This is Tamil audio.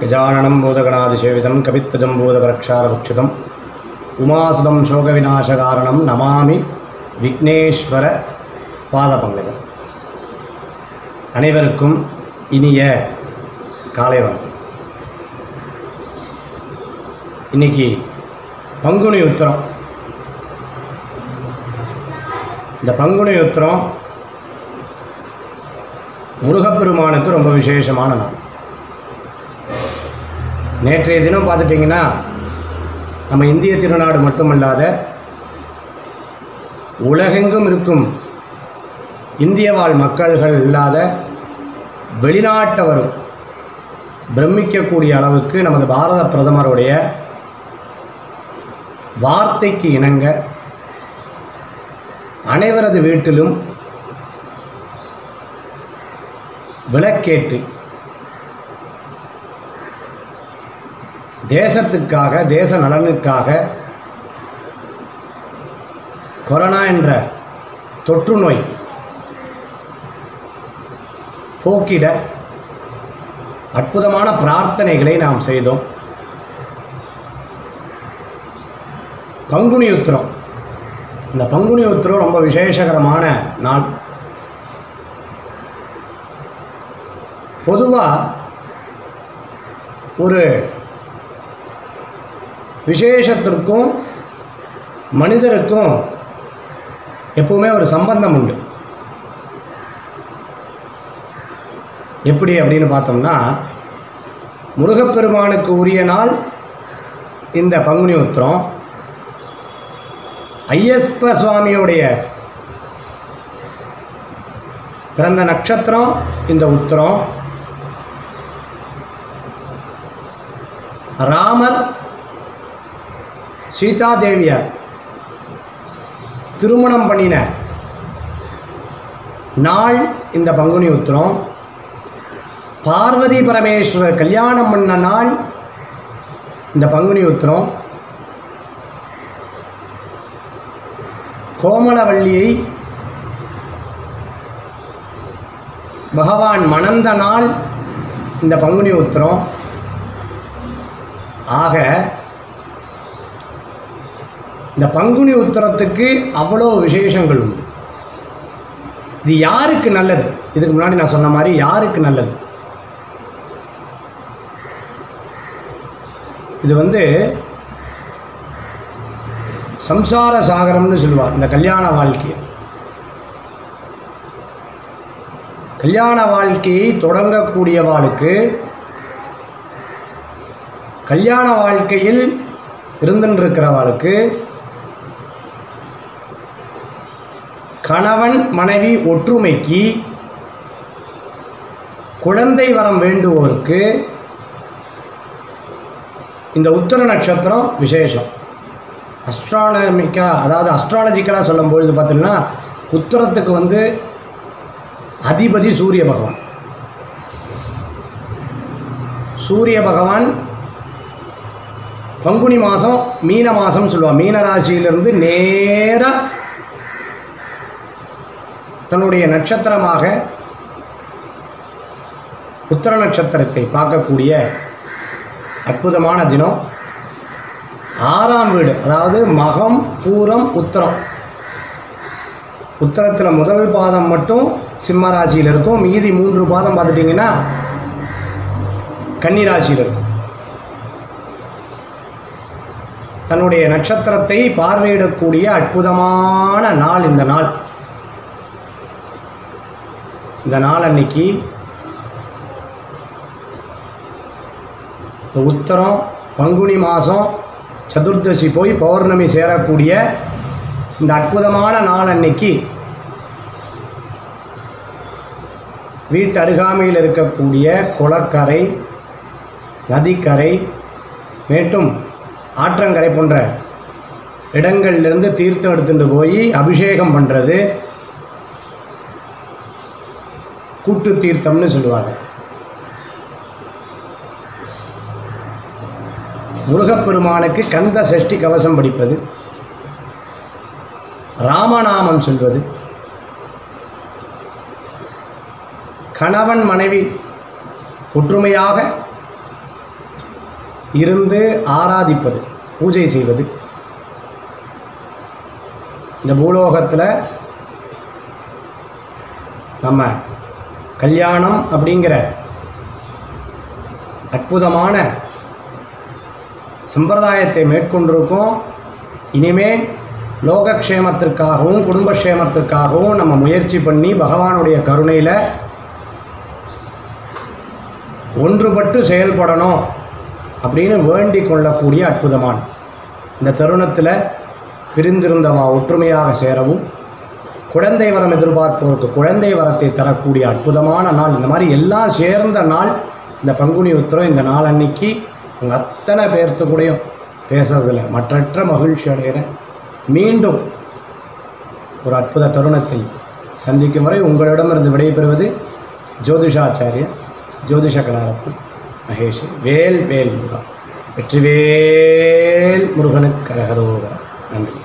गजाननं भूतगणादिसेवितं कवित्तजम्बूतपरक्षारभक्षितम् उमासुदं शोकविनाशकारणं नमामि விக்னேஸ்வர பாதபங்கஜம் அனைவருக்கும் இனிய காலை வணக்கம் இன்னைக்கு பங்குனி உத்திரம் இந்த பங்குனி உத்திரம் முருகப்பெருமானுக்கு ரொம்ப விசேஷமான நாள் நேற்றைய தினம் பார்த்துட்டிங்கன்னா நம்ம இந்திய திருநாடு மட்டுமல்லாத உலகெங்கும் இருக்கும் இந்திய வாழ் மக்கள்கள் இல்லாத வெளிநாட்டவரும் பிரமிக்கக்கூடிய அளவுக்கு நமது பாரத பிரதமருடைய வார்த்தைக்கு இணங்க அனைவரது வீட்டிலும் விளக்கேற்றி தேசத்துக்காக தேச நலனுக்காக கொரோனா என்ற தொற்று நோய் போக்கிட அற்புதமான பிரார்த்தனைகளை நாம் செய்தோம் பங்குனி உத்திரம் இந்த பங்குனி உத்திரம் ரொம்ப விசேஷகரமான நாள் பொதுவாக ஒரு விசேஷத்திற்கும் மனிதருக்கும் எப்பவுமே ஒரு சம்பந்தம் உண்டு எப்படி அப்படின்னு பார்த்தோம்னா முருகப்பெருமானுக்கு உரிய நாள் இந்த பங்குனி உத்திரம் ஐயப்ப சுவாமியுடைய பிறந்த நட்சத்திரம் இந்த உத்திரம் ராமர் சீதாதேவியார் திருமணம் பண்ணின நாள் இந்த பங்குனி உத்திரம் பார்வதி பரமேஸ்வரர் கல்யாணம் பண்ண நாள் இந்த பங்குனி உத்திரம் கோமலவல்லியை பகவான் மணந்த நாள் இந்த பங்குனி உத்திரம் ஆக இந்த பங்குனி உத்தரத்துக்கு அவ்வளோ விசேஷங்கள் உண்டு இது யாருக்கு நல்லது இதுக்கு முன்னாடி நான் சொன்ன மாதிரி யாருக்கு நல்லது இது வந்து சம்சார சாகரம்னு சொல்லுவார் இந்த கல்யாண வாழ்க்கையை கல்யாண வாழ்க்கையை தொடங்கக்கூடியவாளுக்கு கல்யாண வாழ்க்கையில் இருந்துருக்கிறவாளுக்கு கணவன் மனைவி ஒற்றுமைக்கு குழந்தை வரம் வேண்டுவோருக்கு இந்த உத்தர நட்சத்திரம் விசேஷம் அஸ்ட்ரானமிக்கா அதாவது அஸ்ட்ராலஜிக்கலாக சொல்லும்பொழுது பார்த்தீங்கன்னா உத்தரத்துக்கு வந்து அதிபதி சூரிய பகவான் சூரிய பகவான் பங்குனி மாதம் மீன மாதம் சொல்லுவாள் மீன ராசியிலிருந்து நேராக தன்னுடைய நட்சத்திரமாக உத்தர நட்சத்திரத்தை பார்க்கக்கூடிய அற்புதமான தினம் ஆறாம் வீடு அதாவது மகம் பூரம் உத்தரம் உத்தரத்தில் முதல் பாதம் மட்டும் சிம்ம ராசியில் இருக்கும் மீதி மூன்று பாதம் பார்த்துட்டிங்கன்னா கன்னி ராசியில் இருக்கும் தன்னுடைய நட்சத்திரத்தை பார்வையிடக்கூடிய அற்புதமான நாள் இந்த நாள் இந்த நாள் அன்னைக்கு இந்த உத்தரம் பங்குனி மாதம் சதுர்தசி போய் பௌர்ணமி சேரக்கூடிய இந்த அற்புதமான நாள் அன்னைக்கு வீட்டு அருகாமையில் இருக்கக்கூடிய குளக்கரை நதிக்கரை மேட்டும் ஆற்றங்கரை போன்ற இடங்கள்லேருந்து தீர்த்தம் எடுத்துகிட்டு போய் அபிஷேகம் பண்ணுறது கூட்டு தீர்த்தம்னு சொல்லுவாங்க முருகப்பெருமானுக்கு கந்த சஷ்டி கவசம் படிப்பது ராமநாமம் சொல்வது கணவன் மனைவி ஒற்றுமையாக இருந்து ஆராதிப்பது பூஜை செய்வது இந்த பூலோகத்தில் நம்ம கல்யாணம் அப்படிங்கிற அற்புதமான சம்பிரதாயத்தை மேற்கொண்டிருக்கோம் இனிமே லோகக்ஷேமத்திற்காகவும் குடும்பக்ஷேமத்திற்காகவும் நம்ம முயற்சி பண்ணி பகவானுடைய கருணையில் ஒன்றுபட்டு செயல்படணும் அப்படின்னு வேண்டிக் கொள்ளக்கூடிய அற்புதமான இந்த தருணத்தில் பிரிந்திருந்தவா ஒற்றுமையாக சேரவும் குழந்தை வரம் எதிர்பார்ப்போருக்கு குழந்தை வரத்தை தரக்கூடிய அற்புதமான நாள் இந்த மாதிரி எல்லாம் சேர்ந்த நாள் இந்த பங்குனி உத்திரம் இந்த நாள் அன்னைக்கு உங்கள் அத்தனை பேர்த்து கூடயும் பேசுறதுல மற்றற்ற மகிழ்ச்சி அடைகிறேன் மீண்டும் ஒரு அற்புத தருணத்தில் சந்திக்கும் வரை உங்களிடமிருந்து விடைபெறுவது ஜோதிஷாச்சாரியர் ஜோதிஷ கலாரப்பு மகேஷ் வேல் வேல் முருகன் வெற்றிவேல் முருகனுக்கு கரகரோகரா நன்றி